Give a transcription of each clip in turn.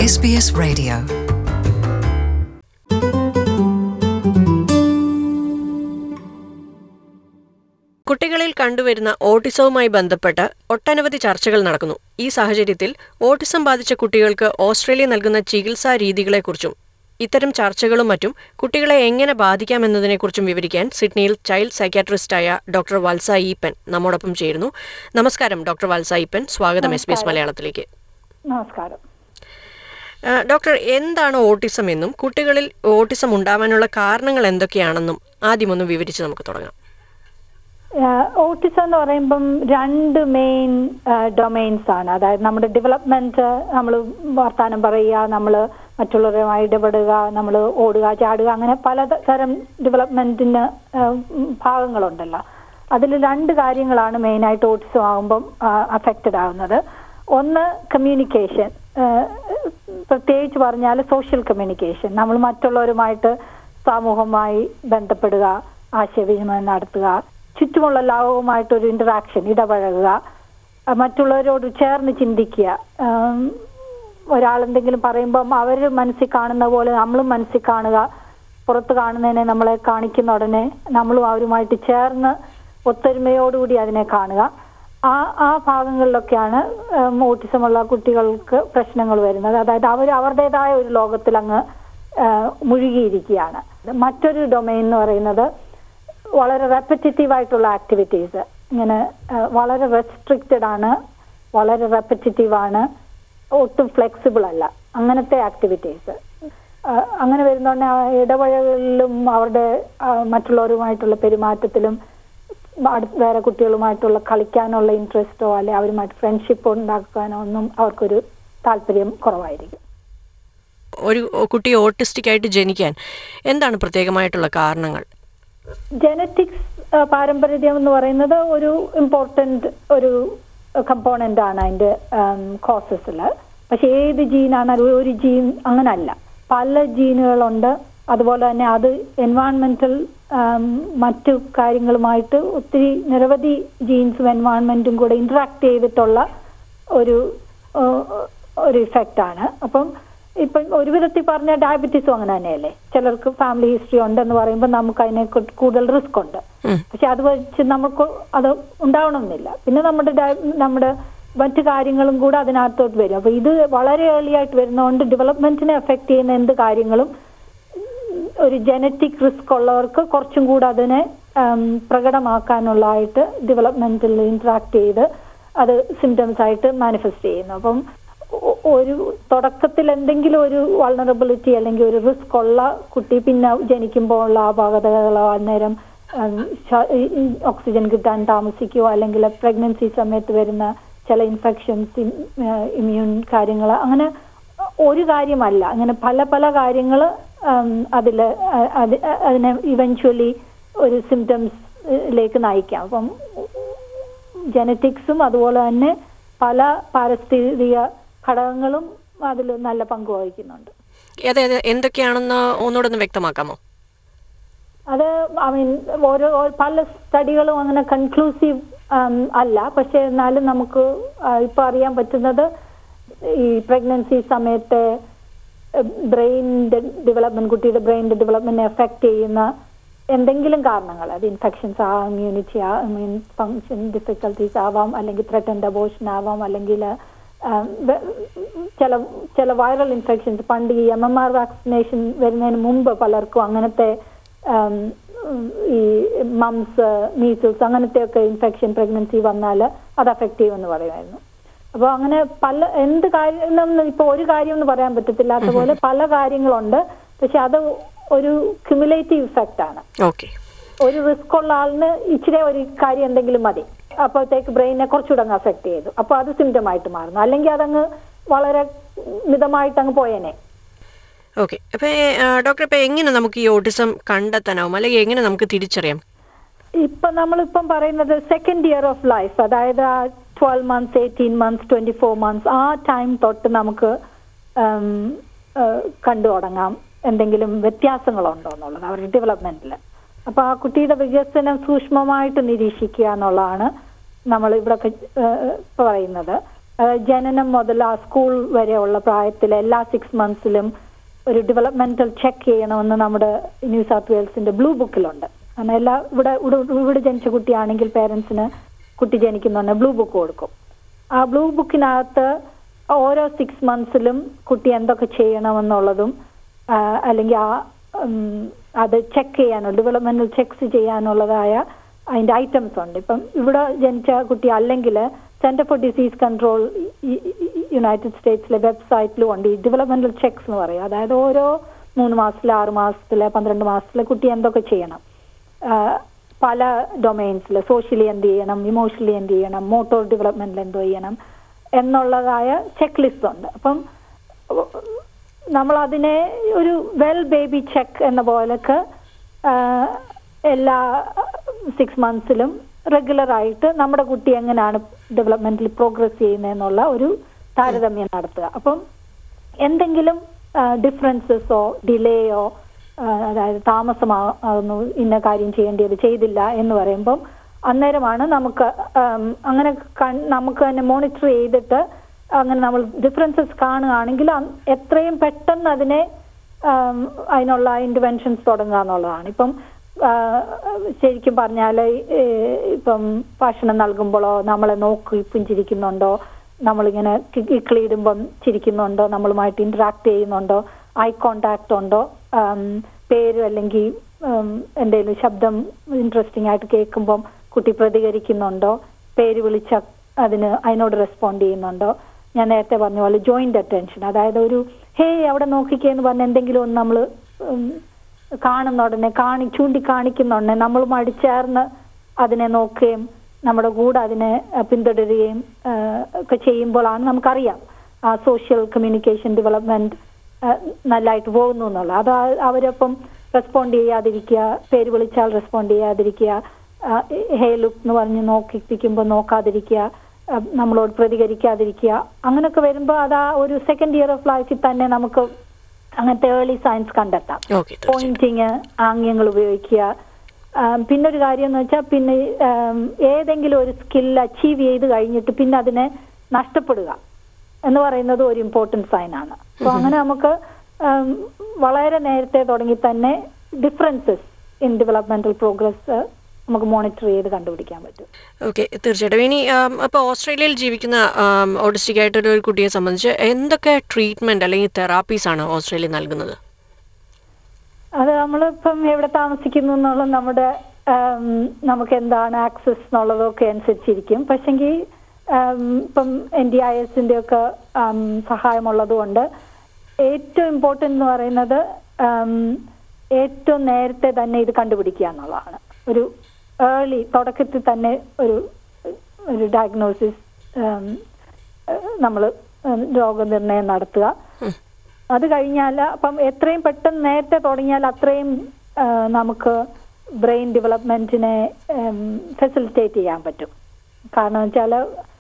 SBS Radio. കുട്ടികളിൽ കണ്ടുവരുന്ന ഓട്ടിസവുമായി ബന്ധപ്പെട്ട് ഒട്ടനവധി ചർച്ചകൾ നടക്കുന്നു ഈ സാഹചര്യത്തിൽ ഓട്ടിസം ബാധിച്ച കുട്ടികൾക്ക് ഓസ്ട്രേലിയ നൽകുന്ന ചികിത്സാ രീതികളെക്കുറിച്ചും ഇത്തരം ചർച്ചകളും മറ്റും കുട്ടികളെ എങ്ങനെ ബാധിക്കാമെന്നതിനെക്കുറിച്ചും വിവരിക്കാൻ സിഡ്നിയിൽ ചൈൽഡ് സൈക്യാട്രിസ്റ്റായ ഡോക്ടർ വത്സ ഈപ്പൻ നമ്മോടൊപ്പം ചേരുന്നു നമസ്കാരം ഡോക്ടർ വത്സ ഈപ്പൻ സ്വാഗതം എസ് ബി എസ് മലയാളത്തിലേക്ക് നമസ്കാരം ആ, ഡോക്ടർ എന്താണ് ഓട്ടിസം എന്നും കുട്ടികളിൽ ഓട്ടിസം ഉണ്ടാവാനുള്ള കാരണങ്ങൾ എന്തൊക്കെയാണെന്നും ആദ്യമൊന്ന് വിവരിച്ച് നമുക്ക് തുടങ്ങാം ഓട്ടിസം എന്ന് പറയുമ്പം രണ്ട് മെയിൻ ഡൊമൈൻസ് ആണ് അതായത് നമ്മുടെ ഡെവലപ്മെന്റ് നമ്മൾ വർത്താനം പറയുക നമ്മൾ മറ്റുള്ളവരുമായി ഇടപെടുക നമ്മൾ ഓടുക ചാടുക അങ്ങനെ പലതരം ഡെവലപ്മെന്റിന് ഭാഗങ്ങളുണ്ടല്ലോ അതിൽ രണ്ട് കാര്യങ്ങളാണ് മെയിനായിട്ട് ഓട്ടിസം ആകുമ്പം അഫക്റ്റഡ് ആവുന്നത് ഒന്ന് കമ്മ്യൂണിക്കേഷൻ പ്രത്യേകിച്ച് പറഞ്ഞാൽ സോഷ്യൽ കമ്മ്യൂണിക്കേഷൻ നമ്മൾ മറ്റുള്ളവരുമായിട്ട് സാമൂഹമായി ബന്ധപ്പെടുക ആശയവിനിമയം നടത്തുക ചുറ്റുമുള്ള ലോകവുമായിട്ടൊരു ഇന്ററാക്ഷൻ ഇടപഴകുക അഹ് മറ്റുള്ളവരോട് ചേർന്ന് ചിന്തിക്കുക ആം, ഒരാളെന്തെങ്കിലും പറയുമ്പം അവർ മനസ്സിൽ കാണുന്ന പോലെ നമ്മളും മനസ്സിൽ കാണുക പുറത്ത് കാണുന്നതിനെ നമ്മളെ കാണിക്കുന്ന ഉടനെ നമ്മളും അവരുമായിട്ട് ചേർന്ന് ഒത്തൊരുമയോടുകൂടി അതിനെ കാണുക ആ ആ ഭാഗങ്ങളിലൊക്കെയാണ് ഓട്ടിസം ഉള്ള കുട്ടികൾക്ക് പ്രശ്നങ്ങൾ വരുന്നത് അതായത് അവർ അവരുടേതായ ഒരു ലോകത്തിൽ അങ്ങ് ആ, മുഴുകിയിരിക്കുകയാണ് മറ്റൊരു ഡൊമൈൻ എന്ന് പറയുന്നത് വളരെ റെപ്പറ്റേറ്റീവ് ആയിട്ടുള്ള ആക്ടിവിറ്റീസ് ഇങ്ങനെ ആ, വളരെ റെസ്ട്രിക്റ്റഡ് ആണ് വളരെ റെപ്പറ്റേറ്റീവ് ആണ് ഒട്ടും ഫ്ലെക്സിബിൾ അല്ല അങ്ങനത്തെ ആക്ടിവിറ്റീസ് അങ്ങനെ വരുന്നോണ്ട് ആ ഇടപഴകലിലും അവരുടെ ആ, മറ്റുള്ളവരുമായിട്ടുള്ള പെരുമാറ്റത്തിലും അടുത്ത വേറെ കുട്ടികളുമായിട്ടുള്ള കളിക്കാനുള്ള ഇൻട്രസ്റ്റോ അല്ലെ അവരുമായിട്ട് ഫ്രണ്ട്ഷിപ്പ് ഉണ്ടാക്കാനോ ഒന്നും അവർക്കൊരു താല്പര്യം കുറവായിരിക്കും ഒരു കുട്ടി ഓട്ടിസ്റ്റിക് ആയിട്ട് ജനിക്കാൻ എന്താണ് പ്രത്യേകമായിട്ടുള്ള കാരണങ്ങൾ ജനറ്റിക്സ് പാരമ്പര്യം എന്ന് പറയുന്നത് ഒരു ഇമ്പോർട്ടന്റ് ഒരു കമ്പോണന്റ് ആണ് അതിന്റെ കോസസിൽ പക്ഷെ ഏത് ജീനാണ് അത് ഒരു ജീൻ അങ്ങനല്ല പല ജീനുകളുണ്ട് അതുപോലെ തന്നെ അത് എൻവയോൺമെന്റൽ മറ്റു കാര്യങ്ങളുമായിട്ട് ഒത്തിരി നിരവധി ജീൻസും എൻവയോൺമെന്റും കൂടെ ഇന്ററാക്ട് ചെയ്തിട്ടുള്ള ഒരു ആ, ഒരു ഇഫക്റ്റ് ആണ് അപ്പം ഇപ്പം ഒരു വിധത്തിൽ പറഞ്ഞ ഡയബറ്റീസും അങ്ങനെ തന്നെയല്ലേ ചിലർക്ക് ഫാമിലി ഹിസ്റ്ററി ഉണ്ടെന്ന് പറയുമ്പോൾ നമുക്ക് അതിനെ കു- കൂടുതൽ റിസ്ക് ഉണ്ട് ഉം. പക്ഷെ അത് വെച്ച് നമുക്ക് അത് ഉണ്ടാവണമെന്നില്ല പിന്നെ നമ്മുടെ ഡയ- നമ്മുടെ മറ്റു കാര്യങ്ങളും കൂടെ അതിനകത്തോട്ട് വരും അപ്പൊ ഇത് വളരെ ഏർലി ആയിട്ട് വരുന്നതുകൊണ്ട് ഡെവലപ്മെന്റിനെ എഫക്ട് ചെയ്യുന്ന എന്ത് കാര്യങ്ങളും ഒരു ജനറ്റിക് റിസ്ക് ഉള്ളവർക്ക് കുറച്ചും കൂടെ അതിനെ ഉം, പ്രകടമാക്കാനുള്ളതായിട്ട് ഡെവലപ്മെന്റിൽ ഇന്ററാക്ട് ചെയ്ത് അത് സിംറ്റംസ് ആയിട്ട് മാനിഫെസ്റ്റ് ചെയ്യുന്നു അപ്പം ഒ- ഒരു തുടക്കത്തിൽ എന്തെങ്കിലും ഒരു വൾണറബിലിറ്റി അല്ലെങ്കിൽ ഒരു റിസ്ക് ഉള്ള കുട്ടി പിന്നെ ജനിക്കുമ്പോൾ ഉള്ള അപാകതകളോ അന്നേരം ഓക്സിജൻ കിട്ടാൻ താമസിക്കുകയോ അല്ലെങ്കിൽ പ്രഗ്നൻസി സമയത്ത് വരുന്ന ചില ഇൻഫെക്ഷൻസ് ഇമ്മ്യൂൺ കാര്യങ്ങൾ അങ്ങനെ ഒരു കാര്യമല്ല അങ്ങനെ പല പല കാര്യങ്ങൾ അതിൽ അതിനെ ഇവൻച്വലി ഒരു സിംറ്റംസിലേക്ക് നയിക്കാം അപ്പം ജനറ്റിക്സും അതുപോലെ തന്നെ പല പാരിസ്ഥിതിക ഘടകങ്ങളും അതിൽ നല്ല പങ്ക് വഹിക്കുന്നുണ്ട് അതെ അതെ എന്തൊക്കെയാണെന്ന് ഒന്നുകൂടെ ഒന്ന് വ്യക്തമാക്കാമോ അത് ഐ മീൻ ഓരോ ഓ- പല സ്റ്റഡികളും അങ്ങനെ കൺക്ലൂസീവ് അല്ല പക്ഷെ എന്നാലും നമുക്ക് ആ, ഇപ്പൊ അറിയാൻ പറ്റുന്നത് ഈ പ്രഗ്നൻസി സമയത്ത് ബ്രെയിനിന്റെ ഡെവലപ്മെന്റ് കുട്ടിയുടെ ബ്രെയിനിന്റെ ഡെവലപ്മെന്റിനെ എഫക്ട് ചെയ്യുന്ന എന്തെങ്കിലും കാരണങ്ങൾ അത് ഇൻഫെക്ഷൻസ് ആവാം ഇമ്മ്യൂണിറ്റി ആ മീൻ ഫങ്ഷൻ ഡിഫിക്കൽട്ടീസ് ആവാം അല്ലെങ്കിൽ ത്രെറ്റൻഡ് അബോഷൻ ആവാം അല്ലെങ്കിൽ ചില ചില വൈറൽ ഇൻഫെക്ഷൻസ് പണ്ട് ഈ എം എം ആർ വാക്സിനേഷൻ വരുന്നതിന് മുമ്പ് പലർക്കും അങ്ങനത്തെ ഉം, ഈ മംസ് മീസിൽസ് അങ്ങനത്തെ ഒക്കെ ഇൻഫെക്ഷൻ പ്രഗ്നൻസി വന്നാൽ അത് അഫക്റ്റ് ചെയ്യുമെന്ന് പറയുമായിരുന്നു അപ്പോൾ അങ്ങനെ പല എന്ത് കാര്യം ഇപ്പൊ ഒരു കാര്യം എന്ന് പറയാൻ പറ്റത്തില്ലാത്ത പോലെ പല കാര്യങ്ങളുണ്ട് പക്ഷെ അത് ഒരു ക്യുമുലേറ്റീവ് ഇഫക്റ്റ് ആണ് ഓക്കെ ഒരു റിസ്ക് ഉള്ള ആളിന് ഇച്ചിരി ഒരു കാര്യം എന്തെങ്കിലും മതി അപ്പോഴത്തേക്ക് ബ്രെയിനെ കുറച്ചുകൂടെ അങ്ങ് അഫക്ട് ചെയ്തു അപ്പൊ അത് സിംറ്റം ആയിട്ട് മാറുന്നു അല്ലെങ്കിൽ അതങ്ങ് വളരെ മിതമായിട്ട് അങ്ങ് പോയേനെ ഓക്കെ അപ്പോൾ ഡോക്ടർ ഇപ്പോൾ എങ്ങനെ നമുക്ക് ഈ ഓട്ടിസം കണ്ടെത്താനാവും അല്ലെങ്കിൽ എങ്ങനെ നമുക്ക് തിരിച്ചറിയാം ഇപ്പൊ നമ്മളിപ്പം പറയുന്നത് സെക്കൻഡ് ഇയർ ഓഫ് ലൈഫ് അതായത് ആ twelve months eighteen months twenty four months ആ ടൈം തൊട്ട് നമുക്ക് ഉം, ഏഹ്, കണ്ടു തുടങ്ങാം എന്തെങ്കിലും വ്യത്യാസങ്ങളുണ്ടോ എന്നുള്ളത് അവരുടെ ഡെവലപ്മെന്റിൽ അപ്പൊ ആ കുട്ടിയുടെ വികസനം സൂക്ഷ്മമായിട്ട് നിരീക്ഷിക്കുക എന്നുള്ളതാണ് നമ്മൾ ഇവിടെ പ- ഏഹ്, പറയുന്നത് അതായത് ജനനം മുതൽ ആ സ്കൂൾ വരെയുള്ള പ്രായത്തിൽ എല്ലാ സിക്സ് മന്ത്സിലും ഒരു ഡെവലപ്മെന്റൽ ചെക്ക് ചെയ്യണമെന്ന് നമ്മുടെ ന്യൂ സൗത്ത് വെയിൽസിന്റെ ബ്ലൂ ബുക്കിലുണ്ട് കാരണം എല്ലാ ഇവിടെ ഇവിടെ- ഇവിടെ ജനിച്ച കുട്ടിയാണെങ്കിൽ പേരൻസിന് കുട്ടി ജനിക്കുന്നുണ്ട് ബ്ലൂ ബുക്ക് കൊടുക്കും ആ ബ്ലൂ ബുക്കിനകത്ത് ഓരോ സിക്സ് മന്ത്സിലും കുട്ടി എന്തൊക്കെ ചെയ്യണമെന്നുള്ളതും ആ, അല്ലെങ്കിൽ ആ ഉം, അത് ചെക്ക് ചെയ്യാനുള്ള ഡെവലപ്മെന്റൽ ചെക്സ് ചെയ്യാനുള്ളതായ അതിന്റെ ഐറ്റംസ് ഉണ്ട് ഇപ്പം ഇവിടെ ജനിച്ച കുട്ടി അല്ലെങ്കിൽ centre for disease control United സ്റ്റേറ്റ്സിലെ വെബ്സൈറ്റിലും ഉണ്ട് ഈ ഡെവലപ്മെന്റൽ ചെക്സ് എന്ന് പറയും അതായത് ഓരോ മൂന്ന് മാസത്തിലെ ആറ് മാസത്തിലെ പന്ത്രണ്ട് മാസത്തിലെ കുട്ടി എന്തൊക്കെ ചെയ്യണം ആ, പല ഡൊമൈൻസിൽ സോഷ്യലി എന്ത് ചെയ്യണം ഇമോഷണലി എന്ത് ചെയ്യണം മോട്ടോർ ഡെവലപ്മെന്റിൽ എന്തോ ചെയ്യണം എന്നുള്ളതായ ചെക്ക് ലിസ്റ്റ് ഉണ്ട് അപ്പം നമ്മൾ അതിനെ ഒരു വെൽ ബേബി ചെക്ക് എന്ന പോലൊക്കെ ആ, എല്ലാ സിക്സ് മന്ത്സിലും റെഗുലർ ആയിട്ട് നമ്മുടെ കുട്ടി എങ്ങനെയാണ് ഡെവലപ്മെന്റിൽ പ്രോഗ്രസ് ചെയ്യുന്നതെന്നുള്ള ഒരു താരതമ്യം നടത്തുക അപ്പം എന്തെങ്കിലും ഡിഫറൻസസോ ഡിലേയോ അതായത് താമസമാകുന്നു ഇന്ന കാര്യം ചെയ്യേണ്ടത് ചെയ്തില്ല എന്ന് പറയുമ്പം അന്നേരമാണ് നമുക്ക് ആം, അങ്ങനെ കൺ- നമുക്ക് തന്നെ മോണിറ്റർ ചെയ്തിട്ട് അങ്ങനെ നമ്മൾ ഡിഫറൻസസ് കാണുകയാണെങ്കിൽ അ- എത്രയും പെട്ടെന്ന് അതിനെ ആം, അതിനുള്ള ഇന്റർവെൻഷൻസ് തുടങ്ങുക എന്നുള്ളതാണ് ഇപ്പം ആ, ശരിക്കും പറഞ്ഞാൽ ഇപ്പം ഭക്ഷണം നൽകുമ്പോഴോ നമ്മളെ നോക്കി പുഞ്ചിരിക്കുന്നുണ്ടോ നമ്മളിങ്ങനെ കി- ഇക്കിളിയിടുമ്പം ചിരിക്കുന്നുണ്ടോ നമ്മളുമായിട്ട് ഇന്ററാക്ട് ചെയ്യുന്നുണ്ടോ ഐ കോണ്ടാക്ട് ഉണ്ടോ ആം, പേര് അല്ലെങ്കിൽ എന്തെങ്കിലും ശബ്ദം ഇൻട്രസ്റ്റിംഗ് ആയിട്ട് കേൾക്കുമ്പം കുട്ടി പ്രതികരിക്കുന്നുണ്ടോ പേര് വിളിച്ച അതിന് അതിനോട് റെസ്പോണ്ട് ചെയ്യുന്നുണ്ടോ ഞാൻ നേരത്തെ പറഞ്ഞ പോലെ ജോയിന്റ് അറ്റൻഷൻ അതായത് ഒരു ഹേ അവിടെ നോക്കിക്കേ എന്ന് പറഞ്ഞ എന്തെങ്കിലും ഒന്ന് നമ്മൾ കാണുന്ന ഉടനെ കാണി ചൂണ്ടിക്കാണിക്കുന്ന ഉടനെ നമ്മളുമായിട്ട് ചേർന്ന് അതിനെ നോക്കുകയും നമ്മുടെ കൂടെ അതിനെ അഹ് പിന്തുടരുകയും ആഹ് ഒക്കെ ചെയ്യുമ്പോഴാണ് നമുക്കറിയാം ആ സോഷ്യൽ കമ്മ്യൂണിക്കേഷൻ ഡെവലപ്മെന്റ് നല്ലതായിട്ട് പോകുന്നു എന്നുള്ളത് അത് ആ- അവരൊപ്പം റെസ്പോണ്ട് ചെയ്യാതിരിക്കുക പേര് വിളിച്ചാൽ റെസ്പോണ്ട് ചെയ്യാതിരിക്കുക ഹേ ലുക്ക് എന്ന് പറഞ്ഞ് നോക്കിപ്പിക്കുമ്പോൾ നോക്കാതിരിക്കുക ആ, നമ്മളോട് പ്രതികരിക്കാതിരിക്കുക അങ്ങനെയൊക്കെ വരുമ്പോൾ അത് ആ ഒരു സെക്കൻഡ് ഇയർ ഓഫ് ലൈഫിൽ തന്നെ നമുക്ക് അങ്ങനത്തെ ഏർലി സയൻസ് കണ്ടെത്താം ഓക്കെ തീർച്ചയായും പോയിന്റിങ് ആംഗ്യങ്ങൾ ഉപയോഗിക്കുക ആം, പിന്നെ ഒരു കാര്യം എന്ന് വെച്ചാൽ പിന്നെ ആം, ഏതെങ്കിലും ഒരു സ്കിൽ അച്ചീവ് ചെയ്ത് കഴിഞ്ഞിട്ട് പിന്നെ അതിനെ നഷ്ടപ്പെടുക എന്ന് പറയുന്നത് ഒരു ഇമ്പോർട്ടൻറ്റ് സൈൻ ആണ് അപ്പൊ അങ്ങനെ നമുക്ക് ആം, വളരെ നേരത്തെ തുടങ്ങി തന്നെ ഡിഫറൻസസ് ഇൻ ഡെവലപ്മെന്റൽ പ്രോഗ്രസ് നമുക്ക് മോണിറ്റർ ചെയ്ത് കണ്ടുപിടിക്കാൻ പറ്റും ഓക്കെ തീർച്ചയായിട്ടും ഇനി അപ്പോൾ ഓസ്ട്രേലിയയിൽ ജീവിക്കുന്ന ഓട്ടിസ്റ്റിക് ആയിട്ടൊരു ഒരു കുട്ടിയെ സംബന്ധിച്ച് എന്തൊക്കെ ട്രീറ്റ്മെന്റ് അല്ലെങ്കിൽ തെറാപ്പീസ് ആണ് ഓസ്ട്രേലിയ നൽകുന്നത് അത് നമ്മളിപ്പം എവിടെ താമസിക്കുന്നു എന്നുള്ള നമ്മുടെ ആം, നമുക്ക് എന്താണ് ആക്സസ് എന്നുള്ളതൊക്കെ അനുസരിച്ചിരിക്കും പക്ഷെങ്കിൽ ഇപ്പം എൻ ഡി ഐ എസിന്റെ ഒക്കെ ആം, സഹായമുള്ളത് കൊണ്ട് ഏറ്റവും ഇമ്പോർട്ടൻ്റ് എന്ന് പറയുന്നത് ആം, ഏറ്റവും നേരത്തെ തന്നെ ഇത് കണ്ടുപിടിക്കുക എന്നുള്ളതാണ് ഒരു ഏർലി തുടക്കത്തിൽ തന്നെ ഒരു ഒരു ഡയഗ്നോസിസ് നമ്മൾ രോഗനിർണയം നടത്തുക ഉം. അത് കഴിഞ്ഞാൽ അപ്പം എത്രയും പെട്ടെന്ന് നേരത്തെ തുടങ്ങിയാൽ അത്രയും ആ, നമുക്ക് ബ്രെയിൻ ഡെവലപ്മെന്റിനെ ഫെസിലിറ്റേറ്റ് ചെയ്യാൻ പറ്റും കാരണം വെച്ചാൽ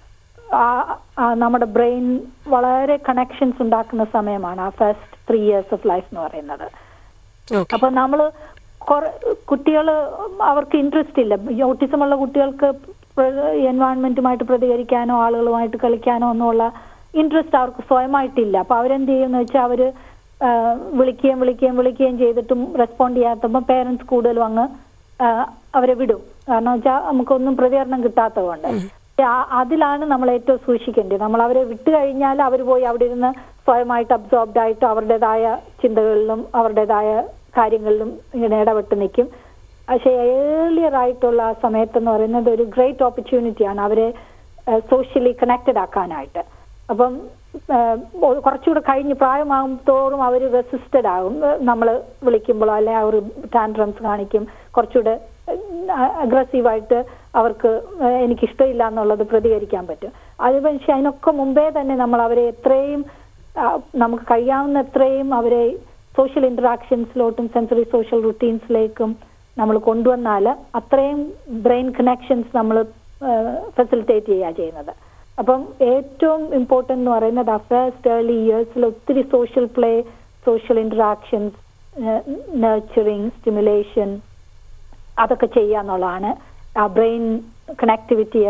നമ്മുടെ ബ്രെയിൻ വളരെ കണക്ഷൻസ് ഉണ്ടാക്കുന്ന സമയമാണ് ആ first three years of life എന്ന് പറയുന്നത് ഓക്കെ അപ്പൊ നമ്മള് കുട്ടികൾ അവർക്ക് ഇൻട്രസ്റ്റ് ഇല്ല ഈ ഓട്ടിസം ഉള്ള കുട്ടികൾക്ക് എൻവയോൺമെന്റുമായിട്ട് പ്രതികരിക്കാനോ ആളുകളുമായിട്ട് കളിക്കാനോ ഒന്നുമുള്ള ഇൻട്രസ്റ്റ് അവർക്ക് സ്വയമായിട്ടില്ല അപ്പൊ അവരെന്ത് ചെയ്യുമെന്ന് വെച്ചാൽ അവര് ആ, വിളിക്കുകയും വിളിക്കുകയും വിളിക്കുകയും ചെയ്തിട്ടും റെസ്പോണ്ട് ചെയ്യാത്തപ്പോൾ പേരൻസ് കൂടുതലും അങ്ങ് ആ, അവരെ വിടും കാരണം വെച്ചാൽ നമുക്കൊന്നും പ്രതികരണം കിട്ടാത്തതുകൊണ്ട് ആ- അതിലാണ് നമ്മൾ ഏറ്റവും സൂക്ഷിക്കേണ്ടത് നമ്മൾ അവരെ വിട്ടു കഴിഞ്ഞാൽ അവർ പോയി അവിടെ ഇരുന്ന് സ്വയമായിട്ട് അബ്സോർബ്ഡ് ആയിട്ട് അവരുടേതായ ചിന്തകളിലും അവരുടേതായ കാര്യങ്ങളിലും ഇങ്ങനെ ഇടപെട്ട് നിൽക്കും പക്ഷേ ഏർലിയർ ആയിട്ടുള്ള ആ സമയത്ത് എന്ന് പറയുന്നത് ഒരു ഗ്രേറ്റ് ഓപ്പർച്യൂണിറ്റിയാണ് അവരെ സോഷ്യലി കണക്റ്റഡ് ആക്കാനായിട്ട് അപ്പം ഏഹ്, ഒ- കുറച്ചുകൂടെ കഴിഞ്ഞ് പ്രായമാകും തോറും അവർ റെസിസ്റ്റഡ് ആകും നമ്മൾ വിളിക്കുമ്പോഴോ അല്ലെ അവർ ടാൻഡ്രംസ് കാണിക്കും കുറച്ചുകൂടെ അഗ്രസീവായിട്ട് അവർക്ക് ഏഹ്, എനിക്കിഷ്ടമില്ല എന്നുള്ളത് പ്രതികരിക്കാൻ പറ്റും അത് പക്ഷെ അതിനൊക്കെ മുമ്പേ തന്നെ നമ്മൾ അവരെ എത്രയും ആ, നമുക്ക് കഴിയാവുന്ന എത്രയും അവരെ സോഷ്യൽ ഇന്ററാക്ഷൻസിലോട്ടും സെൻസറി സോഷ്യൽ റുട്ടീൻസിലേക്കും നമ്മൾ കൊണ്ടുവന്നാൽ അത്രയും ബ്രെയിൻ കണക്ഷൻസ് നമ്മൾ ഫെസിലിറ്റേറ്റ് ചെയ്യുക ചെയ്യുന്നത് അപ്പം ഏറ്റവും ഇമ്പോർട്ടൻ്റ് എന്ന് പറയുന്നത് ആ ഫസ്റ്റ് ഏർലി ഇയേഴ്സിൽ ഒത്തിരി social play social interactions nurturing stimulation അതൊക്കെ ചെയ്യുക എന്നുള്ളതാണ് ആ ബ്രെയിൻ കണക്ടിവിറ്റിയെ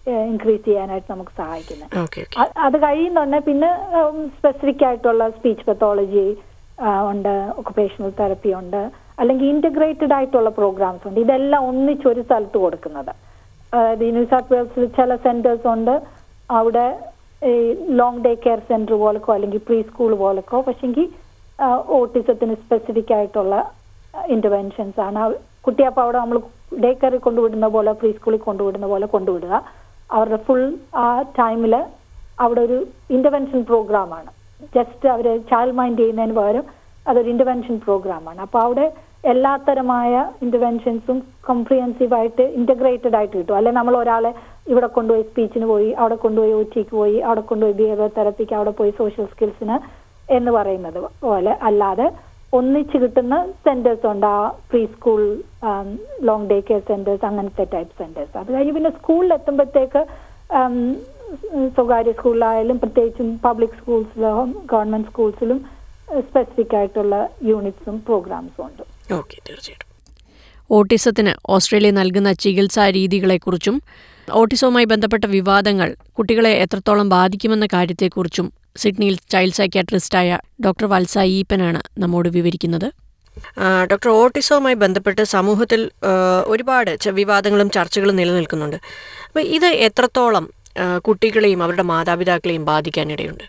ഇൻക്രീസ് ചെയ്യാനായിട്ട് നമുക്ക് സഹായിക്കുന്നത് ഓക്കെ ഓക്കെ അ- അത് കഴിയുന്നുണ്ട് പിന്നെ സ്പെസിഫിക് ആയിട്ടുള്ള സ്പീച്ച് പത്തോളജി ഉണ്ട് ഒക്കുപേഷണൽ തെറപ്പി ഉണ്ട് അല്ലെങ്കിൽ ഇന്റഗ്രേറ്റഡ് ആയിട്ടുള്ള പ്രോഗ്രാംസ് ഉണ്ട് ഇതെല്ലാം ഒന്നിച്ച് ഒരു സ്ഥലത്ത് കൊടുക്കുന്നത് അതായത് ന്യൂ സൗത്ത് വെയിൽസിൽ ചില സെന്റേഴ്സ് ഉണ്ട് അവിടെ ഈ ലോങ് ഡേ കെയർ സെന്റർ പോലക്കോ അല്ലെങ്കിൽ പ്രീ സ്കൂൾ പോലക്കോ പക്ഷെങ്കിൽ ഓട്ടിസത്തിന് സ്പെസിഫിക് ആയിട്ടുള്ള ഇന്റർവെൻഷൻസ് ആണ് അവ- കുട്ടിയെ അപ്പോൾ അവിടെ നമ്മൾ ഡേ കെയറിൽ കൊണ്ടുവിടുന്ന പോലെ പ്രീ സ്കൂളിൽ കൊണ്ടുവിടുന്ന പോലെ കൊണ്ടുവിടുക അവരുടെ ഫുൾ ആ ടൈമിൽ അവിടെ ഒരു ഇന്റർവെൻഷൻ പ്രോഗ്രാമാണ് ജസ്റ്റ് അവർ ചൈൽഡ് മൈൻഡ് ചെയ്യുന്നതിന് പകരം അതൊരു ഇന്റർവെൻഷൻ പ്രോഗ്രാമാണ് അപ്പോൾ അവിടെ എല്ലാത്തരമായ ഇന്റർവെൻഷൻസും കോംപ്രിഹെൻസീവ് ആയിട്ട് ഇന്റഗ്രേറ്റഡ് ആയിട്ട് കിട്ടും അല്ലെ നമ്മൾ ഒരാളെ ഇവിടെ കൊണ്ടുപോയി സ്പീച്ചിന് പോയി അവിടെ കൊണ്ടുപോയി ഒ ടിക്ക് പോയി അവിടെ കൊണ്ടുപോയി ബിഹേവിയർ തെറപ്പിക്ക് അവിടെ പോയി സോഷ്യൽ സ്കിൽസിന് എന്ന് പറയുന്നത് പോലെ അല്ലാതെ ഒന്നിച്ച് കിട്ടുന്ന സെന്റേഴ്സ് ഉണ്ട് ആ preschool long day care centres അങ്ങനത്തെ ടൈപ്പ് സെന്റേഴ്സ് അത് കഴിഞ്ഞ് പിന്നെ സ്കൂളിൽ എത്തുമ്പോഴത്തേക്ക് ഉം, സ്വകാര്യ സ്കൂളിലായാലും പ്രത്യേകിച്ചും പബ്ലിക് സ്കൂൾസിലും ഗവൺമെന്റ് സ്കൂൾസിലും സ്പെസിഫിക് ആയിട്ടുള്ള യൂണിറ്റ്സും പ്രോഗ്രാംസും ഉണ്ട് ഓക്കെ തീർച്ചയായിട്ടും ഓട്ടിസത്തിന് ഓസ്ട്രേലിയ നൽകുന്ന ചികിത്സാ രീതികളെക്കുറിച്ചും ഓട്ടിസവുമായി ബന്ധപ്പെട്ട വിവാദങ്ങൾ കുട്ടികളെ എത്രത്തോളം ബാധിക്കുമെന്ന കാര്യത്തെക്കുറിച്ചും സിഡ്നിയിൽ ചൈൽഡ് സൈക്യാട്രിസ്റ്റായ ഡോക്ടർ വത്സ ഈപ്പനാണ് നമ്മോട് വിവരിക്കുന്നത് ഡോക്ടർ ഓട്ടിസവുമായി ബന്ധപ്പെട്ട് സമൂഹത്തിൽ ആ, ഒരുപാട് ച- വിവാദങ്ങളും ചർച്ചകളും നിലനിൽക്കുന്നുണ്ട് അപ്പോൾ ഇത് എത്രത്തോളം ആ, കുട്ടികളെയും അവരുടെ മാതാപിതാക്കളെയും ബാധിക്കാനിടയുണ്ട്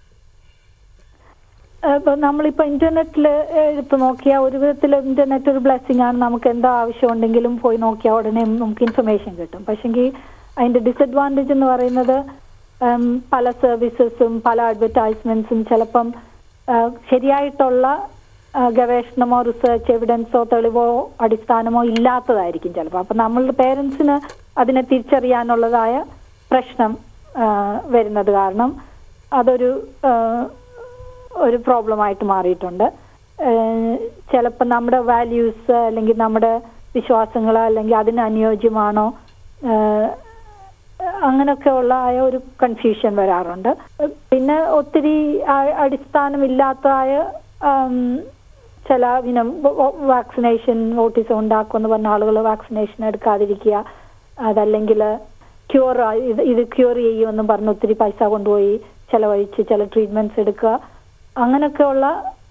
ഇപ്പൊ നമ്മളിപ്പോ ഇന്റർനെറ്റിൽ എടുത്ത് നോക്കിയാൽ ഒരു വിധത്തിൽ ഇന്റർനെറ്റ് ഒരു ബ്ലെസ്സിങ് ആണ് നമുക്ക് എന്താ ആവശ്യമുണ്ടെങ്കിലും പോയി നോക്കിയാൽ ഉടനെ നമുക്ക് ഇൻഫർമേഷൻ കിട്ടും പക്ഷെങ്കിൽ അതിന്റെ ഡിസഡ്വാൻറ്റേജ് എന്ന് പറയുന്നത് ഉം, പല സർവീസസും പല അഡ്വർടൈസ്മെന്റ്സും ചിലപ്പം ആ, ശരിയായിട്ടുള്ള ആ, ഗവേഷണമോ റിസർച്ച് എവിഡൻസോ തെളിവോ അടിസ്ഥാനമോ ഇല്ലാത്തതായിരിക്കും ചിലപ്പോൾ അപ്പൊ നമ്മളുടെ പേരൻസിന് അതിനെ തിരിച്ചറിയാനുള്ളതായ പ്രശ്നം ആ, വരുന്നത് കാരണം അതൊരു ആ, ഒരു പ്രോബ്ലം ആയിട്ട് മാറിയിട്ടുണ്ട് ചിലപ്പോൾ നമ്മുടെ വാല്യൂസ് അല്ലെങ്കിൽ നമ്മുടെ വിശ്വാസങ്ങൾ അല്ലെങ്കിൽ അതിന് അനുയോജ്യമാണോ ഏഹ്, അങ്ങനെയൊക്കെയുള്ള ആയ ഒരു കൺഫ്യൂഷൻ വരാറുണ്ട് പിന്നെ ഒത്തിരി ആ- അടിസ്ഥാനമില്ലാത്തതായ ആം, ചില ഇനം വാക്സിനേഷൻ ഓട്ടിസം ഉണ്ടാക്കുമെന്ന് പറഞ്ഞ ആളുകൾ വാക്സിനേഷൻ എടുക്കാതിരിക്കുക അതല്ലെങ്കിൽ ക്യൂർ ഇത് ഇത് ക്യൂർ ചെയ്യുമെന്ന് പറഞ്ഞ് ഒത്തിരി പൈസ കൊണ്ടുപോയി ചെലവഴിച്ച് ചില ട്രീറ്റ്മെന്റ്സ് എടുക്കുക അങ്ങനെയൊക്കെയുള്ള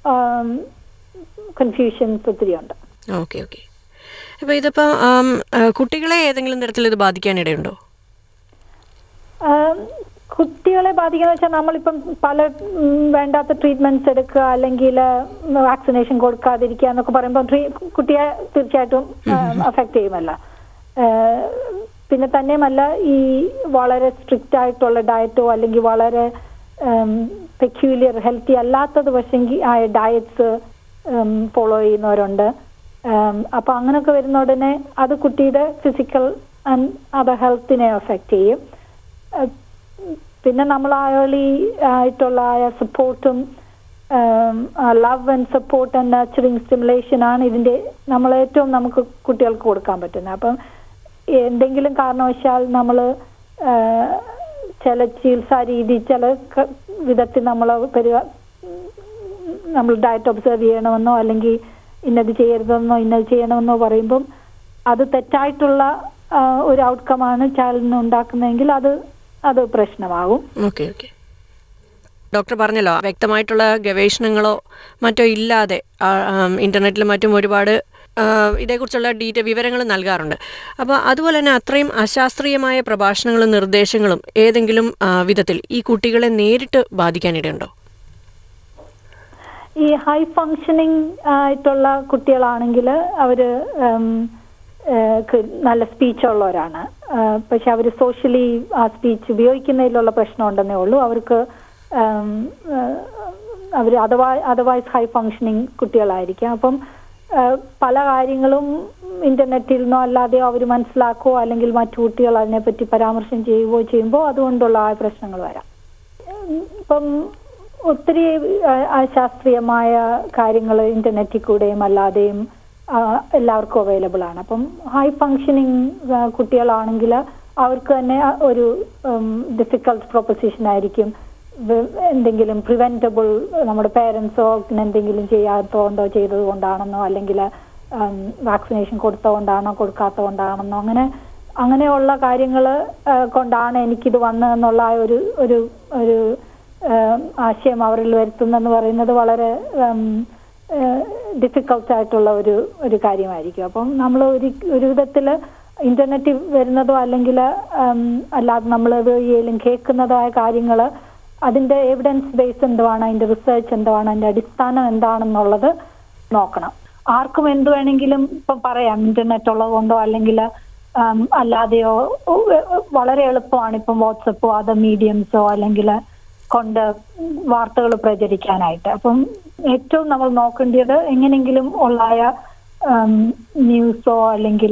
കൺഫ്യൂഷൻസ് ഒത്തിരി ഉണ്ട് ഓക്കെ ഓക്കെ അപ്പോൾ ഇതിപ്പോൾ കുട്ടികളെ ഏതെങ്കിലും തരത്തിൽ ഇത് ബാധിക്കാനിടയുണ്ടോ ആം, കുട്ടികളെ ബാധിക്കുന്ന വെച്ചാൽ നമ്മളിപ്പം പല ഉം, വേണ്ടാത്ത ട്രീറ്റ്മെന്റ്സ് എടുക്കുക അല്ലെങ്കിൽ വാക്സിനേഷൻ കൊടുക്കാതിരിക്കുക എന്നൊക്കെ പറയുമ്പോൾ ട്രീ- കുട്ടിയെ തീർച്ചയായിട്ടും അഫക്റ്റ് ചെയ്യുമല്ലോ ഏഹ്, പിന്നെ തന്നെയുമല്ല ഈ വളരെ സ്ട്രിക്റ്റ് ആയിട്ടുള്ള ഡയറ്റോ അല്ലെങ്കിൽ വളരെ പെക്യൂലിയർ ഹെൽത്തി അല്ലാത്തത് പക്ഷെങ്കിൽ ആയ ഡയറ്റ്സ് ഫോളോ ചെയ്യുന്നവരുണ്ട് ഉം, അപ്പൊ അങ്ങനെയൊക്കെ വരുന്ന ഉടനെ അത് കുട്ടിയുടെ ഫിസിക്കൽ ആൻഡ് അതർ ഹെൽത്തിനെ അഫക്റ്റ് ചെയ്യും ഏഹ്, പിന്നെ നമ്മൾ ആ ഏർലി ആയിട്ടുള്ള ആയ സപ്പോർട്ടും love and support and nurturing stimulation ആണ് ഇതിന്റെ നമ്മൾ ഏറ്റവും നമുക്ക് കുട്ടികൾക്ക് കൊടുക്കാൻ പറ്റുന്നത് അപ്പം എന്തെങ്കിലും കാരണവശാൽ നമ്മൾ ചില ചികിത്സാ രീതി ചില ക- വിധത്തിൽ നമ്മൾ പെരുക നമ്മൾ ഡയറ്റ് ഒബ്സർവ് ചെയ്യണമെന്നോ അല്ലെങ്കിൽ ഇന്നത് ചെയ്യരുതെന്നോ ഇന്നത് ചെയ്യണമെന്നോ പറയുമ്പം അത് തെറ്റായിട്ടുള്ള ആ, ഒരു ഔട്ട്കമാണ് ചൈൽഡിന് ഉണ്ടാക്കുന്നതെങ്കിൽ അത് അത് പ്രശ്നമാകും ഓക്കെ ഓക്കെ ഡോക്ടർ പറഞ്ഞല്ലോ വ്യക്തമായിട്ടുള്ള ഗവേഷണങ്ങളോ മറ്റോ ഇല്ലാതെ ആ, ആം, ഇന്റർനെറ്റിലും മറ്റും ഒരുപാട് ആ, ഇതേക്കുറിച്ചുള്ള ഡീറ്റെയിൽ വിവരങ്ങൾ നൽകാറുണ്ട് അപ്പോൾ അതുപോലെ തന്നെ അത്രയും അശാസ്ത്രീയമായ പ്രഭാഷണങ്ങളും നിർദ്ദേശങ്ങളും ഏതെങ്കിലും ആ, വിധത്തിൽ ഈ കുട്ടികളെ നേരിട്ട് ബാധിക്കാനിടയുണ്ടോ ഈ ഹൈ ഫങ്ഷനിങ് ആയിട്ടുള്ള കുട്ടികളാണെങ്കിൽ അവര് ഉം, ഏഹ്, ക്ക് നല്ല സ്പീച്ച് ഉള്ളവരാണ് ഏഹ്, പക്ഷെ അവർ സോഷ്യലി ആ സ്പീച്ച് ഉപയോഗിക്കുന്നതിലുള്ള പ്രശ്നമുണ്ടെന്നേ ഉള്ളൂ അവർക്ക് അവർ അഥവാ അതർവൈസ് ഹൈ ഫങ്ഷനിങ് കുട്ടികളായിരിക്കാം അപ്പം ഏഹ്, പല കാര്യങ്ങളും ഇന്റർനെറ്റിൽ നിന്നോ അല്ലാതെയോ അവർ മനസ്സിലാക്കുകയോ അല്ലെങ്കിൽ മറ്റു കുട്ടികൾ അതിനെപ്പറ്റി പരാമർശം ചെയ്യുകയോ ചെയ്യുമ്പോൾ അതുകൊണ്ടുള്ള ആ പ്രശ്നങ്ങൾ വരാം ഉം, ഇപ്പം ഒത്തിരി ആ, അശാസ്ത്രീയമായ കാര്യങ്ങൾ ഇന്റർനെറ്റിൽ കൂടെയും അല്ലാതെയും ആ, എല്ലാവർക്കും അവൈലബിൾ ആണ് അപ്പം ഹൈ ഫങ്ഷനിങ് കുട്ടികളാണെങ്കിൽ അവർക്ക് തന്നെ ആ ഒരു ഡിഫിക്കൾട്ട് പ്രൊപ്പസിഷൻ ആയിരിക്കും വെ- എന്തെങ്കിലും പ്രിവെന്റബിൾ നമ്മുടെ പേരൻസോ എന്തെങ്കിലും ചെയ്യാത്തതുകൊണ്ടോ ചെയ്തത് കൊണ്ടാണെന്നോ അല്ലെങ്കിൽ വാക്സിനേഷൻ കൊടുത്തതുകൊണ്ടാണോ കൊടുക്കാത്തതുകൊണ്ടാണെന്നോ അങ്ങനെ അങ്ങനെയുള്ള കാര്യങ്ങൾ കൊണ്ടാണ് എനിക്കിത് വന്നതെന്നുള്ള ആ ഒരു ഒരു ഒരു ഏഹ്, ആശയം അവരിൽ വരുത്തുന്നെന്ന് പറയുന്നത് വളരെ ഡിഫിക്കൽട്ട് ആയിട്ടുള്ള ഒരു ഒരു കാര്യമായിരിക്കും അപ്പം നമ്മൾ ഒരു ഒരു വിധത്തിൽ ഇന്റർനെറ്റിൽ വരുന്നതോ അല്ലെങ്കിൽ അല്ലാതെ നമ്മൾ വഴിയിലും കേൾക്കുന്നതായ കാര്യങ്ങൾ അതിന്റെ എവിഡൻസ് ബേസ് എന്തുവാണ് അതിന്റെ റിസർച്ച് എന്തുവാണ് അതിന്റെ അടിസ്ഥാനം എന്താണെന്നുള്ളത് നോക്കണം ആർക്കും എന്ത് വേണമെങ്കിലും ഇപ്പം പറയാം ഇന്റർനെറ്റ് ഉള്ളത് കൊണ്ടോ അല്ലെങ്കിൽ അല്ലാതെയോ ഉ- ഉ- വളരെ എളുപ്പമാണ് ഇപ്പം വാട്സപ്പോ അതർ മീഡിയംസോ അല്ലെങ്കിൽ കൊണ്ട് വാർത്തകൾ പ്രചരിക്കാനായിട്ട് അപ്പം ഏറ്റവും നമ്മൾ നോക്കേണ്ടത് എങ്ങനെയെങ്കിലും ഉള്ളായ ന്യൂസോ അല്ലെങ്കിൽ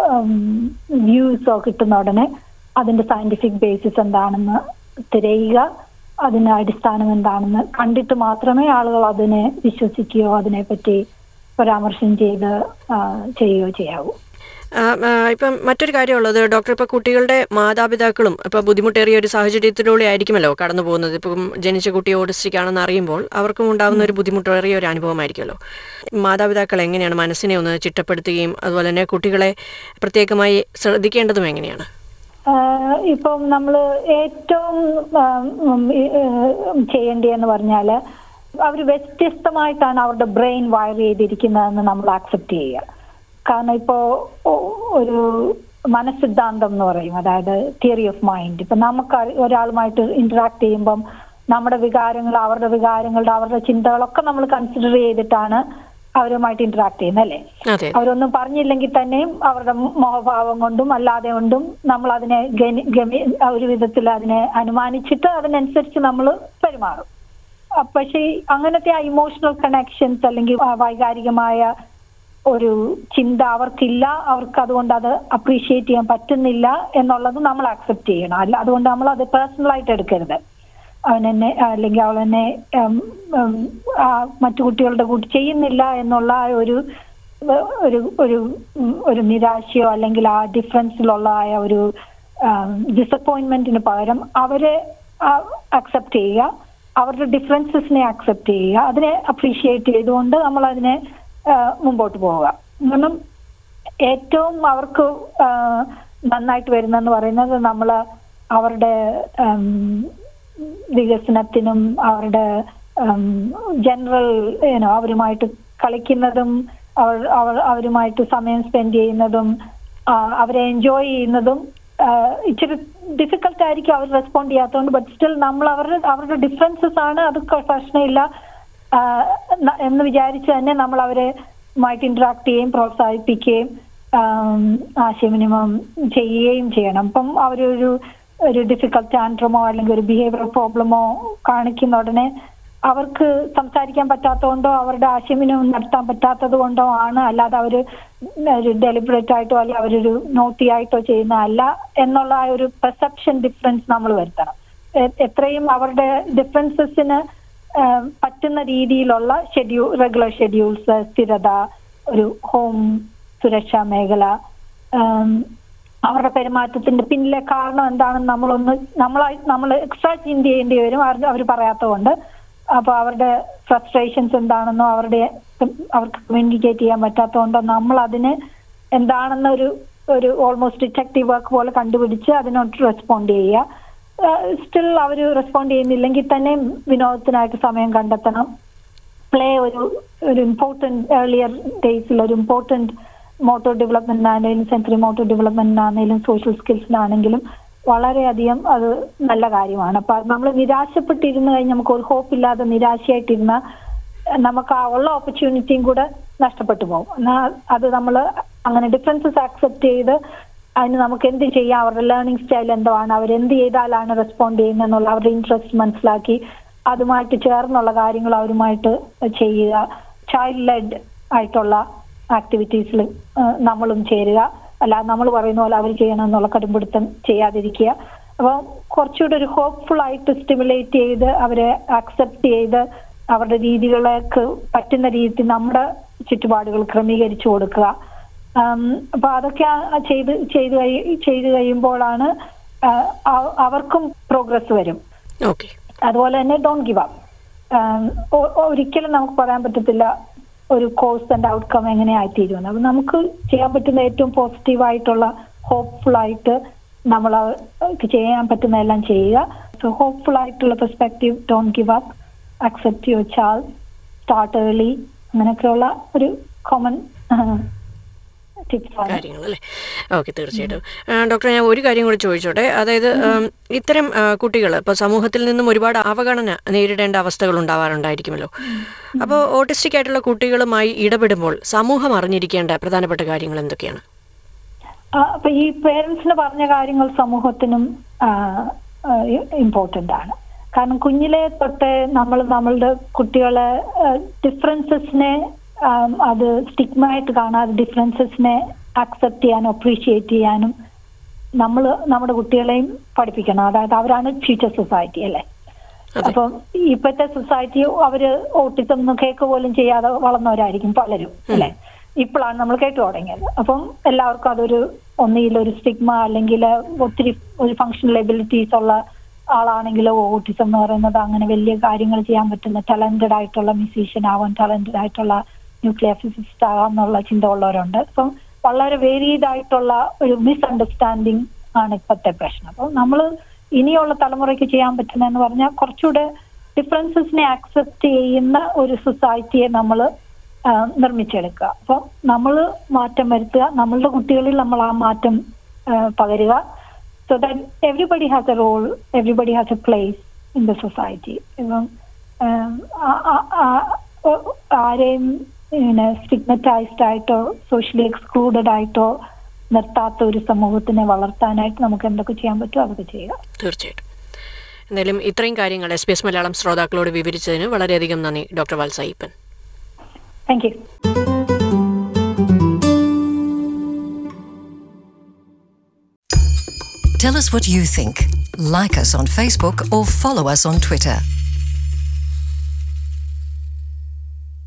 വ്യൂസോ കിട്ടുന്ന ഉടനെ അതിന്റെ സയന്റിഫിക് ബേസിസ് എന്താണെന്ന് തിരയുക അതിന് അടിസ്ഥാനം എന്താണെന്ന് കണ്ടിട്ട് മാത്രമേ ആളുകൾ അതിനെ വിശ്വസിക്കുകയോ അതിനെപ്പറ്റി പരാമർശം ചെയ്ത് ആ, ചെയ്യുകയോ ചെയ്യാവൂ ആ, ആ, ഇപ്പം മറ്റൊരു കാര്യമുള്ളത് ഡോക്ടർ ഇപ്പോൾ കുട്ടികളുടെ മാതാപിതാക്കളും ഇപ്പോൾ ബുദ്ധിമുട്ടേറിയ ഒരു സാഹചര്യത്തിലൂടെ ആയിരിക്കുമല്ലോ കടന്നു പോകുന്നത് ഇപ്പം ജനിച്ച കുട്ടി ഓട്ടിസ്റ്റിക് ആണെന്ന് അറിയുമ്പോൾ അവർക്കും ഉണ്ടാകുന്ന ഒരു ബുദ്ധിമുട്ടേറിയ ഒരു അനുഭവമായിരിക്കുമല്ലോ മാതാപിതാക്കൾ എങ്ങനെയാണ് മനസ്സിനെ ഒന്ന് ചിട്ടപ്പെടുത്തുകയും അതുപോലെ തന്നെ കുട്ടികളെ പ്രത്യേകമായി ശ്രദ്ധിക്കേണ്ടതും എങ്ങനെയാണ് ആഹ് ഇപ്പം നമ്മൾ ഏറ്റവും ആം, ഉം, ഈ, ഏഹ്, ചെയ്യേണ്ടതെന്ന് പറഞ്ഞാൽ അവർ വ്യത്യസ്തമായിട്ടാണ് അവരുടെ ബ്രെയിൻ വയർ ചെയ്തിരിക്കുന്നതെന്ന് നമ്മൾ ആക്സെപ്റ്റ് ചെയ്യുക കാരണം ഇപ്പോൾ ഒരു മനസ്സിദ്ധാന്തം എന്ന് പറയും അതായത് തിയറി ഓഫ് മൈൻഡ് ഇപ്പം നമുക്ക് അറി- ഒരാളുമായിട്ട് ഇന്ററാക്ട് ചെയ്യുമ്പം നമ്മുടെ വികാരങ്ങൾ അവരുടെ വികാരങ്ങളുടെ അവരുടെ ചിന്തകളൊക്കെ നമ്മൾ കൺസിഡർ ചെയ്തിട്ടാണ് അവരുമായിട്ട് ഇന്ററാക്ട് ചെയ്യുന്നത് അല്ലേ അതെ അവരൊന്നും പറഞ്ഞില്ലെങ്കിൽ തന്നെയും അവരുടെ മോഹഭാവം കൊണ്ടും അല്ലാതെ കൊണ്ടും നമ്മൾ അതിനെ ഗനി- ഗമി ഒരു വിധത്തിൽ അതിനെ അനുമാനിച്ചിട്ട് അതിനനുസരിച്ച് നമ്മൾ പെരുമാറും അഹ് പക്ഷേ ഈ അങ്ങനത്തെ ആ ഇമോഷണൽ കണക്ഷൻസ് അല്ലെങ്കിൽ ആ വൈകാരികമായ ഒരു ചിന്ത അവർക്കില്ല അവർക്ക് അതുകൊണ്ട് അത് അപ്രീഷിയേറ്റ് ചെയ്യാൻ പറ്റുന്നില്ല എന്നുള്ളത് നമ്മൾ അക്സെപ്റ്റ് ചെയ്യണം അല്ല അതുകൊണ്ട് നമ്മൾ അത് പേഴ്സണൽ ആയിട്ട് എടുക്കരുത് അവൻ എന്നെ അല്ലെങ്കിൽ അവൾ എന്നെ ഉം, ഉം, ആ മറ്റു കുട്ടികളുടെ കൂട്ടി ചെയ്യുന്നില്ല എന്നുള്ള ആ ഒരു വ- ഒരു ഒരു ഉം, ഒരു നിരാശയോ അല്ലെങ്കിൽ ആ ഡിഫറൻസിലുള്ള ആയ ഒരു ഡിസപ്പോയിന്റ്മെന്റിന് പകരം അവരെ അക്സെപ്റ്റ് ചെയ്യുക അവരുടെ ഡിഫറൻസസിനെ അക്സെപ്റ്റ് ചെയ്യുക അതിനെ അപ്രീഷിയേറ്റ് ചെയ്തുകൊണ്ട് നമ്മൾ അതിനെ ആ, മുമ്പോട്ട് പോവുക കാരണം ഏറ്റവും അവർക്ക് ആ, നന്നായിട്ട് വരുന്നെന്ന് പറയുന്നത് നമ്മൾ അവരുടെ ഉം, വികസനത്തിനും അവരുടെ ജനറൽ ഏനോ അവരുമായിട്ട് കളിക്കുന്നതും അവർ അവർ അവരുമായിട്ട് സമയം സ്പെൻഡ് ചെയ്യുന്നതും ആ, അവരെ എൻജോയ് ചെയ്യുന്നതും ആ, ഇച്ചിരി ഡിഫിക്കൽട്ട് ആയിരിക്കും അവർ റെസ്പോണ്ട് ചെയ്യാത്തതുകൊണ്ട് ബട്ട് സ്റ്റിൽ നമ്മൾ അവരുടെ അവരുടെ ഡിഫറൻസസ് ആണ് അത് പ്രശ്നമില്ല ആ, ന- എന്ന് വിചാരിച്ച് തന്നെ നമ്മൾ അവരെ മായിട്ട് ഇന്ററാക്ട് ചെയ്യുകയും പ്രോത്സാഹിപ്പിക്കുകയും ആം, ആശയവിനിമയം ചെയ്യുകയും ചെയ്യണം അപ്പം അവരൊരു ഒരു ഡിഫിക്കൽട്ട് ആൻഡ്രമോ അല്ലെങ്കിൽ ഒരു ബിഹേവിയർ പ്രോബ്ലമോ കാണിക്കുന്ന ഉടനെ അവർക്ക് സംസാരിക്കാൻ പറ്റാത്തതുകൊണ്ടോ അവരുടെ ആശയവിനിമയം നടത്താൻ പറ്റാത്തത് കൊണ്ടോ ആണ് അല്ലാതെ അവർ ഒരു ഡെലിബറേറ്റ് ആയിട്ടോ അല്ല അവരൊരു നോട്ടി ആയിട്ടോ ചെയ്യുന്ന അല്ല എന്നുള്ള ആ ഒരു പെർസെപ്ഷൻ ഡിഫറൻസ് നമ്മൾ വരുത്തണം എ- എത്രയും അവരുടെ ഡിഫറൻസസിന് പറ്റുന്ന രീതിയിലുള്ള ഷെഡ്യൂൾ റെഗുലർ ഷെഡ്യൂൾസ് സ്ഥിരത ഒരു ഹോം സുരക്ഷാ മേഖല ഉം, അവരുടെ പെരുമാറ്റത്തിന്റെ പിന്നിലെ കാരണം എന്താണെന്ന് നമ്മളൊന്ന് നമ്മളായി നമ്മൾ എക്സ്ട്രാ ചിന്ത ചെയ്യേണ്ടി വരും അവർ പറയാത്തതുകൊണ്ട് അപ്പൊ അവരുടെ ഫ്രസ്ട്രേഷൻസ് എന്താണെന്നോ അവരുടെ അവർക്ക് കമ്മ്യൂണിക്കേറ്റ് ചെയ്യാൻ പറ്റാത്തതുകൊണ്ടോ നമ്മൾ അതിന് എന്താണെന്ന് ഒരു ഒരു ഓൾമോസ്റ്റ് ഡിറ്റക്റ്റീവ് വർക്ക് പോലെ കണ്ടുപിടിച്ച് അതിനോട്ട് റെസ്പോണ്ട് ചെയ്യുക സ്റ്റിൽ അവർ റെസ്പോണ്ട് ചെയ്യുന്നില്ലെങ്കിൽ തന്നെ വിനോദത്തിനായിട്ട് സമയം കണ്ടെത്തണം പ്ലേ ഒരു ഒരു ഇമ്പോർട്ടൻറ്റ് ഏർലിയർ ഡേയ്സിൽ ഒരു ഇമ്പോർട്ടൻറ്റ് മോട്ടോർ ഡെവലപ്മെന്റിനാണെങ്കിലും സെൻസറി മോട്ടോർ ഡെവലപ്മെന്റിനാണെങ്കിലും സോഷ്യൽ സ്കിൽസിനാണെങ്കിലും വളരെയധികം അത് നല്ല കാര്യമാണ് അപ്പൊ നമ്മൾ നിരാശപ്പെട്ടിരുന്ന് കഴിഞ്ഞ് നമുക്ക് ഒരു ഹോപ്പ് ഇല്ലാതെ നിരാശയായിട്ടിരുന്ന നമുക്ക് ആ ഉള്ള ഓപ്പർച്യൂണിറ്റിയും കൂടെ നഷ്ടപ്പെട്ടു പോകും എന്നാ അത് നമ്മൾ അങ്ങനെ ഡിഫറൻസസ് ആക്സെപ്റ്റ് ചെയ്ത് അതിന് നമുക്ക് എന്ത് ചെയ്യാം അവരുടെ ലേണിംഗ് സ്റ്റൈൽ എന്താണ് അവരെന്ത് ചെയ്താലാണ് റെസ്പോണ്ട് ചെയ്യുന്നത് എന്നുള്ള അവരുടെ ഇൻട്രസ്റ്റ് മനസ്സിലാക്കി അതുമായിട്ട് ചേർന്നുള്ള കാര്യങ്ങൾ അവരുമായിട്ട് ചെയ്യുക ചൈൽഡ് ലെഡ് ആയിട്ടുള്ള ആക്ടിവിറ്റീസിൽ നമ്മളും ചേരുക അല്ലാതെ നമ്മൾ പറയുന്ന പോലെ അവർ ചെയ്യണം എന്നുള്ള കടുംപിടുത്തം ചെയ്യാതിരിക്കുക അപ്പോൾ കുറച്ചുകൂടെ ഒരു ഹോപ്പ്ഫുൾ ആയിട്ട് സ്റ്റിമുലേറ്റ് ചെയ്ത് അവരെ അക്സെപ്റ്റ് ചെയ്ത് അവരുടെ രീതികളേക്ക് പറ്റുന്ന രീതിയിൽ നമ്മുടെ ചുറ്റുപാടുകൾ ക്രമീകരിച്ചു കൊടുക്കുക ആം, അപ്പൊ അതൊക്കെ ആ- ചെയ്ത് ചെയ്ത് കഴി- ചെയ്ത് കഴിയുമ്പോഴാണ് ആ, അ- അവർക്കും പ്രോഗ്രസ് വരും ഓക്കെ അതുപോലെ തന്നെ ഡോൺ ഗിവ് അപ്പ് ഒരിക്കലും നമുക്ക് പറയാൻ പറ്റത്തില്ല ഒരു കോഴ്സ് ആൻഡ് ഔട്ട്കം എങ്ങനെയായിത്തീരുമെന്ന് അപ്പൊ നമുക്ക് ചെയ്യാൻ പറ്റുന്ന ഏറ്റവും പോസിറ്റീവ് ആയിട്ടുള്ള ഹോപ്പ്ഫുൾ ആയിട്ട് നമ്മൾ അവർക്ക് ചെയ്യാൻ പറ്റുന്ന എല്ലാം ചെയ്യുക സോ ഹോപ്പ്ഫുൾ ആയിട്ടുള്ള perspective don't give up accept your child start early അങ്ങനെയൊക്കെയുള്ള ഒരു കോമൺ ടിപ്സ് ആണ് കാര്യങ്ങൾ അല്ലേ ഓക്കെ തീർച്ചയായിട്ടും ആ, ഡോക്ടർ ഞാൻ ഒരു കാര്യം കൂടി ചോദിച്ചോട്ടെ അതായത് ഉം, ഇത്തരം കുട്ടികൾ ഇപ്പോൾ സമൂഹത്തിൽ നിന്നും ഒരുപാട് അവഗണന നേരിടേണ്ട അവസ്ഥകൾ ഉണ്ടാവാറുണ്ടായിരിക്കുമല്ലോ അപ്പോൾ ഓട്ടിസ്റ്റിക് ആയിട്ടുള്ള കുട്ടികളുമായി ഇടപെടുമ്പോൾ സമൂഹം അറിഞ്ഞിരിക്കേണ്ട പ്രധാനപ്പെട്ട കാര്യങ്ങൾ എന്തൊക്കെയാണ് ആ, അപ്പൊ ഈ പേരൻസിന് പറഞ്ഞ കാര്യങ്ങൾ സമൂഹത്തിനും ഇമ്പോർട്ടന്റ് ആണ് കാരണം കുഞ്ഞിലെ തൊട്ട് നമ്മൾ നമ്മളുടെ കുട്ടികളെ ഡിഫറൻസസിനെ അത് സ്റ്റിഗ്മ ആയിട്ട് കാണാതെ ഡിഫറൻസസിനെ അക്സെപ്റ്റ് ചെയ്യാനും അപ്രീഷിയേറ്റ് ചെയ്യാനും നമ്മൾ നമ്മുടെ കുട്ടികളെയും പഠിപ്പിക്കണം അതായത് അവരാണ് ഫ്യൂച്ചർ സൊസൈറ്റി അല്ലേ അതെ. അപ്പം ഇപ്പോഴത്തെ സൊസൈറ്റി അവര് ഓട്ടിസം ഒന്നും കേക്ക് പോലും ചെയ്യാതെ വളർന്നവരായിരിക്കും പലരും അല്ലെ ഇപ്പോഴാണ് നമ്മൾ കേട്ടു തുടങ്ങിയത് അപ്പം എല്ലാവർക്കും അതൊരു ഒന്നിയിൽ ഒരു സ്റ്റിഗ്മ അല്ലെങ്കിൽ ഒത്തിരി ഒരു ഫങ്ഷണൽ എബിലിറ്റീസ് ഉള്ള ആളാണെങ്കിലോ ഓട്ടിസം എന്ന് പറയുന്നത് അങ്ങനെ വലിയ കാര്യങ്ങൾ ചെയ്യാൻ പറ്റുന്ന ടാലന്റഡ് ആയിട്ടുള്ള മ്യൂസീഷ്യൻ ആവാൻ ടാലന്റഡ് ആയിട്ടുള്ള ന്യൂക്ലിയർ ഫിസിസിസ്റ്റ് ആവാം എന്നുള്ള ചിന്ത ഉള്ളവരുണ്ട് അപ്പം വളരെ വേരിയഡ് ആയിട്ടുള്ള ഒരു മിസ്അണ്ടർസ്റ്റാൻഡിങ് ആണ് ഇപ്പോഴത്തെ പ്രശ്നം അപ്പം നമ്മൾ ഇനിയുള്ള തലമുറയ്ക്ക് ചെയ്യാൻ പറ്റുന്നതെന്ന് പറഞ്ഞാൽ കുറച്ചുകൂടെ ഡിഫറൻസസിനെ ആക്സെപ്റ്റ് ചെയ്യുന്ന ഒരു സൊസൈറ്റിയെ നമ്മൾ നിർമ്മിച്ചെടുക്കുക അപ്പം നമ്മൾ മാറ്റം വരുത്തുക നമ്മളുടെ കുട്ടികളിൽ നമ്മൾ ആ മാറ്റം ആ, പകരുക so that everybody has a role everybody has a place in the society ഇപ്പം ആ, ആ- ആ- ആ- ഒ- ആരെയും ഇങ്ങനെ സ്റ്റിഗ്മറ്റൈസ്ഡ് ആയിട്ടോ സോഷ്യലി എക്സ്ക്ലൂഡഡ് ആയിട്ടോ നിർത്താത്ത ഒരു സമൂഹത്തിനെ വളർത്താനായിട്ട് നമുക്ക് എന്തൊക്കെ ചെയ്യാൻ പറ്റുമോ അതൊക്കെ ചെയ്യുക തീർച്ചയായിട്ടും എന്തായാലും ഇത്രയും കാര്യങ്ങൾ എസ് ബി എസ് മലയാളം ശ്രോതാക്കളോട് വിവരിച്ചതിന് വളരെയധികം നന്ദി doctor Valsayippan thank you Tell us what you think. Like us on Facebook or follow us on Twitter.